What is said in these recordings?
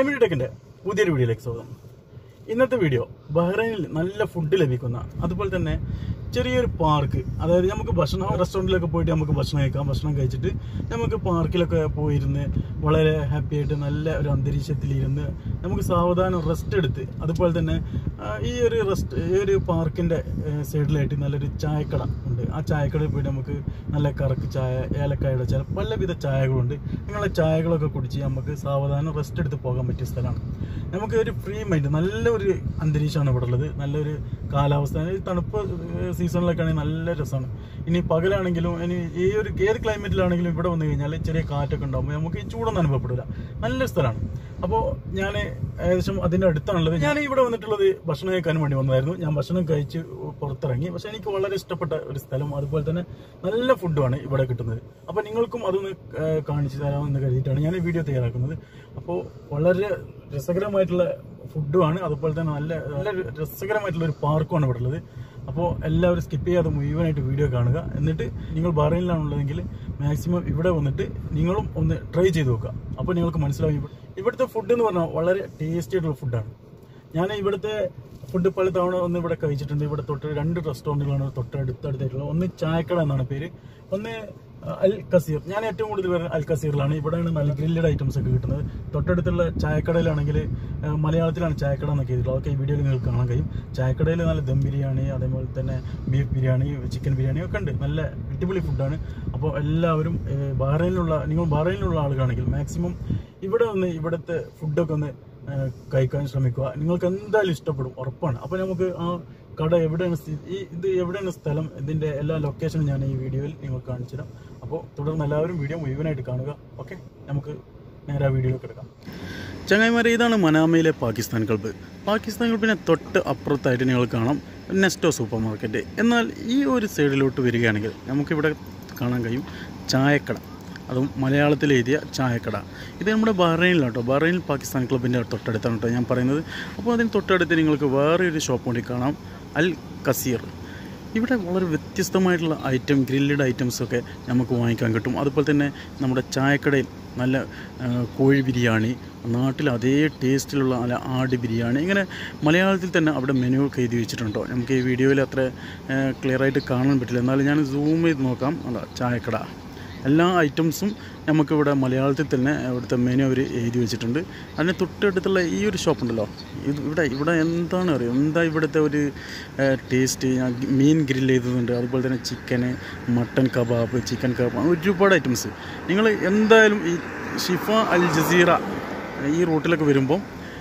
family ടെക്കിന്റെ പുതിയൊരു വീഡിയോയിലേക്ക് സ്വാഗതം ഇന്നത്തെ വീഡിയോ ബഹ്റൈനിൽ നല്ല ഫുഡ് ലഭിക്കുന്ന അതുപോലെ തന്നെ ചെറിയൊരു പാർക്ക് അതായത് നമുക്ക് ഭക്ഷണം റെസ്റ്റോറൻറ്റിലൊക്കെ പോയിട്ട് നമുക്ക് ഭക്ഷണം കഴിക്കാം ഭക്ഷണം കഴിച്ചിട്ട് നമുക്ക് പാർക്കിലൊക്കെ പോയിരുന്ന് വളരെ ഹാപ്പി ആയിട്ട് നല്ല ഒരു അന്തരീക്ഷത്തിൽ ഇരുന്ന് നമുക്ക് സാവധാനം റെസ്റ്റ് എടുത്ത് അതുപോലെ തന്നെ ആ, ഈ ഒരു റെസ്റ്റ് ഈ ഒരു പാർക്കിൻ്റെ സൈഡിലായിട്ട് നല്ലൊരു ചായക്കട ഉണ്ട് ആ ചായക്കടയിൽ പോയിട്ട് നമുക്ക് നല്ല കറക്ക് ചായ ഏലക്കായുടെ ചായ പലവിധ ചായകളുണ്ട് നിങ്ങളെ ചായകളൊക്കെ കുടിച്ച് നമുക്ക് സാവധാനം റെസ്റ്റ് എടുത്ത് പോകാൻ പറ്റിയ സ്ഥലമാണ് നമുക്ക് ഒരു ഫ്രീ മൈൻഡ് നല്ലൊരു അന്തരീക്ഷമാണ് ഇവിടെ ഉള്ളത് നല്ലൊരു കാലാവസ്ഥ ഈ തണുപ്പ് സീസണിലൊക്കെ ആണെങ്കിൽ നല്ല രസമാണ് ഇനി പകലാണെങ്കിലും ഇനി ഈ ഒരു ഏത് ക്ലൈമറ്റിലാണെങ്കിലും ഇവിടെ വന്നു കഴിഞ്ഞാൽ ചെറിയ കാറ്റൊക്കെ ഉണ്ടാകുമ്പോൾ നമുക്ക് ഈ ചൂടൊന്നും അനുഭവപ്പെടില്ല നല്ലൊരു സ്ഥലമാണ് അപ്പോൾ ഞാൻ ഏകദേശം അതിൻ്റെ അടുത്താണുള്ളത് ഞാൻ ഇവിടെ വന്നിട്ടുള്ളത് ഭക്ഷണം കഴിക്കാൻ വേണ്ടി വന്നതായിരുന്നു ഞാൻ ഭക്ഷണം കഴിച്ച് പുറത്തിറങ്ങി പക്ഷെ എനിക്ക് വളരെ ഇഷ്ടപ്പെട്ട ഒരു സ്ഥലം അതുപോലെ തന്നെ നല്ല ഫുഡുമാണ് ഇവിടെ കിട്ടുന്നത് അപ്പോൾ നിങ്ങൾക്കും അതൊന്ന് ഏഹ്, കാണിച്ചു തരാമെന്ന് കരുതിയിട്ടാണ് ഞാൻ ഈ വീഡിയോ തയ്യാറാക്കുന്നത് അപ്പോൾ വളരെ രസകരമായിട്ടുള്ള ഫുഡുമാണ് അതുപോലെ തന്നെ നല്ല നല്ല രസകരമായിട്ടുള്ള ഒരു പാർക്കുമാണ് ഇവിടെ ഉള്ളത് അപ്പോൾ എല്ലാവരും സ്കിപ്പ് ചെയ്യാതെ മുഴുവനായിട്ട് വീഡിയോ കാണുക എന്നിട്ട് നിങ്ങൾ ബഹ്റൈനിലാണുള്ളതെങ്കിൽ മാക്സിമം ഇവിടെ വന്നിട്ട് നിങ്ങളും ഒന്ന് ട്രൈ ചെയ്ത് നോക്കുക അപ്പോൾ നിങ്ങൾക്ക് മനസ്സിലാവും ഇവിടെ- ഇവിടുത്തെ ഫുഡ് എന്ന് പറഞ്ഞാൽ വളരെ ടേസ്റ്റി ആയിട്ടുള്ള ഫുഡാണ് ഞാൻ ഇവിടുത്തെ ഫുഡ് പല തവണ ഒന്ന് ഇവിടെ കഴിച്ചിട്ടുണ്ട് ഇവിടെ തൊട്ട് രണ്ട് റെസ്റ്റോറൻറ്റുകളാണ് തൊട്ടടുത്തടുത്തായിട്ടുള്ളത് ഒന്ന് ചായക്കട എന്നാണ് പേര് ഒന്ന് അഹ്, അൽ കസീർ ഞാൻ ഏറ്റവും കൂടുതൽ വരുന്നത് അൽ കസീറിലാണ് ഇവിടെയാണ് നല്ല ഗ്രില്ലഡ് ഐറ്റംസ് ഒക്കെ കിട്ടുന്നത് തൊട്ടടുത്തുള്ള ചായക്കടയിലാണെങ്കിൽ അഹ്, മലയാളത്തിലാണ് ചായക്കട എന്നൊക്കെ ചെയ്തിട്ടുള്ളത് അതൊക്കെ ഈ വീഡിയോയിൽ നിങ്ങൾക്ക് കാണാൻ കഴിയും ചായക്കടയിൽ നല്ല ദം ബിരിയാണി അതേപോലെ തന്നെ ബീഫ് ബിരിയാണി ചിക്കൻ ബിരിയാണി ഒക്കെ ഉണ്ട് നല്ല അടിപൊളി ഫുഡാണ് അപ്പോൾ എല്ലാവരും ഏഹ്, ബഹ്റൈനിലുള്ള നിങ്ങൾ ബഹ്റൈനിലുള്ള ആളുകളാണെങ്കിൽ മാക്സിമം ഇവിടെ ഒന്ന് ഇവിടുത്തെ ഫുഡൊക്കെ ഒന്ന് ഏഹ്, കഴിക്കാൻ ശ്രമിക്കുക നിങ്ങൾക്ക് എന്തായാലും ഇഷ്ടപ്പെടും ഉറപ്പാണ് അപ്പോൾ നമുക്ക് ആ കട എവിടെയാണ് സ്ഥിതി ഈ ഇത് എവിടെയാണ് സ്ഥലം ഇതിൻ്റെ എല്ലാ ലൊക്കേഷനും ഞാൻ ഈ വീഡിയോയിൽ നിങ്ങൾക്ക് കാണിച്ചു തരാം അപ്പോൾ തുടർന്ന് എല്ലാവരും വീഡിയോ മുഴുവനായിട്ട് കാണുക ഓക്കെ നമുക്ക് നേരെ ആ വീഡിയോയിലേക്ക് എടുക്കാം ചങ്ങായിമാരെ ഇതാണ് മനാമയിലെ പാകിസ്ഥാൻ ക്ലബ്ബ് പാകിസ്ഥാൻ ക്ലബിനെ തൊട്ട് അപ്പുറത്തായിട്ട് നിങ്ങൾ കാണാം നെസ്റ്റോ സൂപ്പർ മാർക്കറ്റ് എന്നാൽ ഈ ഒരു സൈഡിലോട്ട് വരികയാണെങ്കിൽ നമുക്കിവിടെ കാണാൻ കഴിയും ചായക്കട അതും മലയാളത്തിൽ എഴുതിയ ചായക്കട ഇത് നമ്മുടെ ബഹ്റൈനിലാണ് കേട്ടോ ബഹ്റൈനിൽ പാകിസ്ഥാൻ ക്ലബിൻ്റെ തൊട്ടടുത്താണ് കേട്ടോ ഞാൻ പറയുന്നത് അപ്പോൾ അതിന് തൊട്ടടുത്ത് നിങ്ങൾക്ക് വേറെ ഒരു ഷോപ്പ് കൂടി കാണാം അൽ കസീർ ഇവിടെ വളരെ വ്യത്യസ്തമായിട്ടുള്ള ഐറ്റം ഗ്രില്ലഡ് ഐറ്റംസൊക്കെ നമുക്ക് വാങ്ങിക്കാൻ കിട്ടും അതുപോലെ തന്നെ നമ്മുടെ ചായക്കടയിൽ നല്ല ആ, കോഴി ബിരിയാണി നാട്ടിൽ അതേ ടേസ്റ്റിലുള്ള നല്ല ആട് ബിരിയാണി ഇങ്ങനെ മലയാളത്തിൽ തന്നെ അവിടെ മെനു ഒക്കെ എഴുതി വെച്ചിട്ടുണ്ടോ നമുക്ക് ഈ വീഡിയോയിൽ അത്ര ക്ലിയർ ആയിട്ട് കാണാൻ പറ്റില്ല എന്നാലും ഞാൻ സൂം ചെയ്ത് നോക്കാം അല്ല ചായക്കട എല്ലാ ഐറ്റംസും നമുക്കിവിടെ മലയാളത്തിൽ തന്നെ ഇവിടുത്തെ മെനു അവർ എഴുതി വെച്ചിട്ടുണ്ട് അതിന് തൊട്ടടുത്തുള്ള ഈ ഒരു ഷോപ്പ് ഉണ്ടല്ലോ ഇത് ഇവിടെ ഇവിടെ എന്താണ് അറിയോ എന്താ ഇവിടുത്തെ ഒരു ടേസ്റ്റ് മീൻ ഗ്രില്ല് ചെയ്തതുണ്ട് അതുപോലെ തന്നെ chicken mutton kebab chicken kebab ഒരുപാട് ഐറ്റംസ് നിങ്ങൾ എന്തായാലും ഈ ഷിഫ അൽ ജസീറ ഈ റൂട്ടിലൊക്കെ വരുമ്പോൾ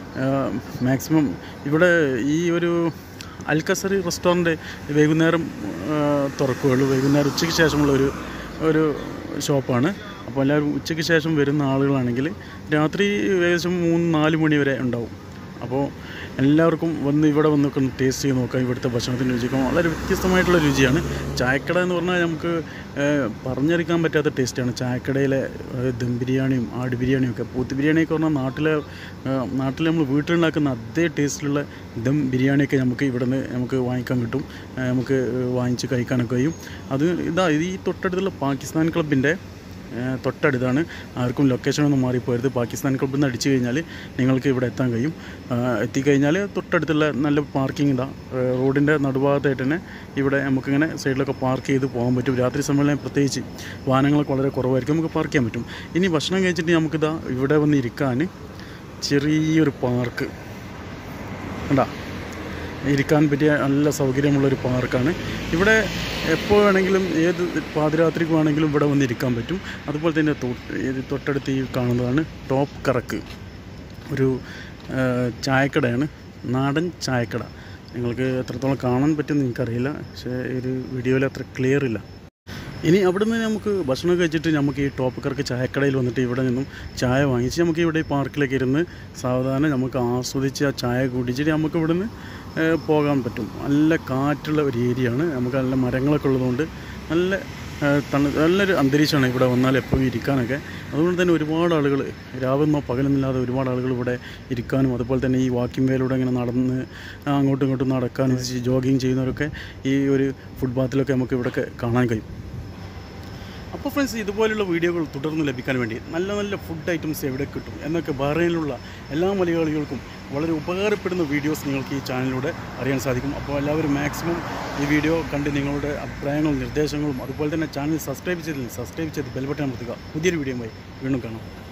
മാക്സിമം ഇവിടെ ഈ ഒരു അൽക്കസറി റെസ്റ്റോറൻറ്റ് വൈകുന്നേരം ആ, തുറക്കുകയുള്ളൂ വൈകുന്നേരം ഉച്ചയ്ക്ക് ശേഷമുള്ള ഒരു ഒരു ഷോപ്പാണ് അപ്പോൾ എല്ലാവരും ഉച്ചയ്ക്ക് ശേഷം വരുന്ന ആളുകളാണെങ്കിൽ രാത്രി ഏകദേശം മൂന്ന് നാല് മണി വരെ ഉണ്ടാവും അപ്പോൾ എല്ലാവർക്കും വന്ന് ഇവിടെ വന്നൊക്കെ ഒന്ന് ടേസ്റ്റ് ചെയ്ത് നോക്കാം ഇവിടുത്തെ ഭക്ഷണത്തിൻ്റെ രുചിക്കും വളരെ വ്യത്യസ്തമായിട്ടുള്ള രുചിയാണ് ചായക്കട എന്ന് പറഞ്ഞാൽ നമുക്ക് ഏഹ്, പറഞ്ഞറിയിക്കാൻ പറ്റാത്ത ടേസ്റ്റാണ് ചായക്കടയിലെ ഏഹ്, ദം ബിരിയാണിയും ആട് ബിരിയാണിയും ഒക്കെ പൂത്ത് ബിരിയാണിയൊക്കെ പറഞ്ഞാൽ നാട്ടിലെ ഏഹ്, നാട്ടിൽ നമ്മൾ വീട്ടിലുണ്ടാക്കുന്ന അതേ ടേസ്റ്റിലുള്ള ദം ബിരിയാണിയൊക്കെ നമുക്ക് ഇവിടെ നിന്ന് നമുക്ക് വാങ്ങിക്കാൻ കിട്ടും ഏഹ്, നമുക്ക് വാങ്ങിച്ച് കഴിക്കാനൊക്കെ കഴിയും അത് ഇതാ ഇത് ഈ തൊട്ടടുത്തുള്ള പാകിസ്ഥാൻ ക്ലബിൻ്റെ ഏഹ് തൊട്ടടുത്താണ് ആർക്കും ലൊക്കേഷനൊന്നും മാറിപ്പോയത് പാകിസ്ഥാൻ ക്ലബ്ബിൽ നിന്ന് അടിച്ചു കഴിഞ്ഞാൽ നിങ്ങൾക്ക് ഇവിടെ എത്താൻ കഴിയും ആഹ് എത്തിക്കഴിഞ്ഞാൽ തൊട്ടടുത്തുള്ള നല്ല പാർക്കിംഗ് ഇതാ ഏഹ് റോഡിൻ്റെ നടുഭാഗത്തായിട്ട് തന്നെ ഇവിടെ നമുക്കിങ്ങനെ സൈഡിലൊക്കെ പാർക്ക് ചെയ്ത് പോകാൻ പറ്റും രാത്രി സമയം പ്രത്യേകിച്ച് വാഹനങ്ങളൊക്കെ വളരെ കുറവായിരിക്കും നമുക്ക് പാർക്ക് ചെയ്യാൻ പറ്റും ഇനി ഭക്ഷണം കഴിച്ചിട്ട് നമുക്കിതാ ഇവിടെ വന്ന് ഇരിക്കാൻ ചെറിയൊരു പാർക്ക് കണ്ടാ ഇരിക്കാൻ പറ്റിയ നല്ല സൗകര്യമുള്ളൊരു പാർക്കാണ് ഇവിടെ എപ്പോൾ വേണമെങ്കിലും ഏത് പാതിരാത്രിക്ക് വേണമെങ്കിലും ഇവിടെ വന്ന് ഇരിക്കാൻ പറ്റും അതുപോലെ തന്നെ തൊട്ട് ഇത് തൊട്ടടുത്ത് ഈ കാണുന്നതാണ് ടോപ്പ് കറക്ക് ഒരു ആ, ചായക്കടയാണ് നാടൻ ചായക്കട നിങ്ങൾക്ക് എത്രത്തോളം കാണാൻ പറ്റുമെന്ന് എനിക്കറിയില്ല പക്ഷേ ഈ ഒരു വീഡിയോയിൽ അത്ര ക്ലിയർ ഇല്ല ഇനി അവിടുന്ന് നമുക്ക് ഭക്ഷണം കഴിച്ചിട്ട് നമുക്ക് ഈ ടോപ്പുകാർക്ക് ചായക്കടയിൽ വന്നിട്ട് ഇവിടെ നിന്നും ചായ വാങ്ങിച്ച് നമുക്ക് ഇവിടെ ഈ പാർക്കിലേക്ക് ഇരുന്ന് സാവധാനം നമുക്ക് ആസ്വദിച്ച് ആ ചായ കുടിച്ചിട്ട് നമുക്ക് ഇവിടുന്ന് ഏഹ്, പോകാൻ പറ്റും നല്ല കാറ്റുള്ള ഒരു ഏരിയയാണ് നമുക്ക് നല്ല മരങ്ങളൊക്കെ ഉള്ളതുകൊണ്ട് നല്ല ഏഹ്, തണു നല്ലൊരു അന്തരീക്ഷമാണ് ഇവിടെ വന്നാൽ എപ്പോഴും ഇരിക്കാനൊക്കെ അതുകൊണ്ട് തന്നെ ഒരുപാട് ആളുകൾ രാവെന്നോ പകലെന്നില്ലാതെ ഒരുപാട് ആളുകൾ ഇവിടെ ഇരിക്കാനും അതുപോലെ തന്നെ ഈ വാക്കിംഗ് വേയിലൂടെ ഇങ്ങനെ നടന്ന് അങ്ങോട്ടും ഇങ്ങോട്ടും നടക്കാനും ജോഗിങ് ചെയ്യുന്നവരൊക്കെ ഈ ഒരു ഫുട്പാത്തിലൊക്കെ നമുക്ക് ഇവിടെയൊക്കെ കാണാൻ കഴിയും അപ്പോൾ ഫ്രണ്ട്സ് ഇതുപോലുള്ള വീഡിയോകൾ തുടർന്ന് ലഭിക്കാൻ വേണ്ടി നല്ല നല്ല ഫുഡ് ഐറ്റംസ് എവിടെ കിട്ടും എന്നൊക്കെ ബഹ്റൈനിലുള്ള എല്ലാ മലയാളികൾക്കും വളരെ ഉപകാരപ്പെടുന്ന വീഡിയോസ് നിങ്ങൾക്ക് ഈ ചാനലിലൂടെ അറിയാൻ സാധിക്കും അപ്പോൾ എല്ലാവരും മാക്സിമം ഈ വീഡിയോ കണ്ട് നിങ്ങളുടെ അഭിപ്രായങ്ങളും നിർദ്ദേശങ്ങളും അതുപോലെ തന്നെ ചാനൽ സബ്സ്ക്രൈബ് ചെയ്തില്ല സബ്സ്ക്രൈബ് ചെയ്ത് ബെൽബട്ടൺ അമർത്തുക പുതിയൊരു വീഡിയോയുമായി വീണ്ടും കാണാം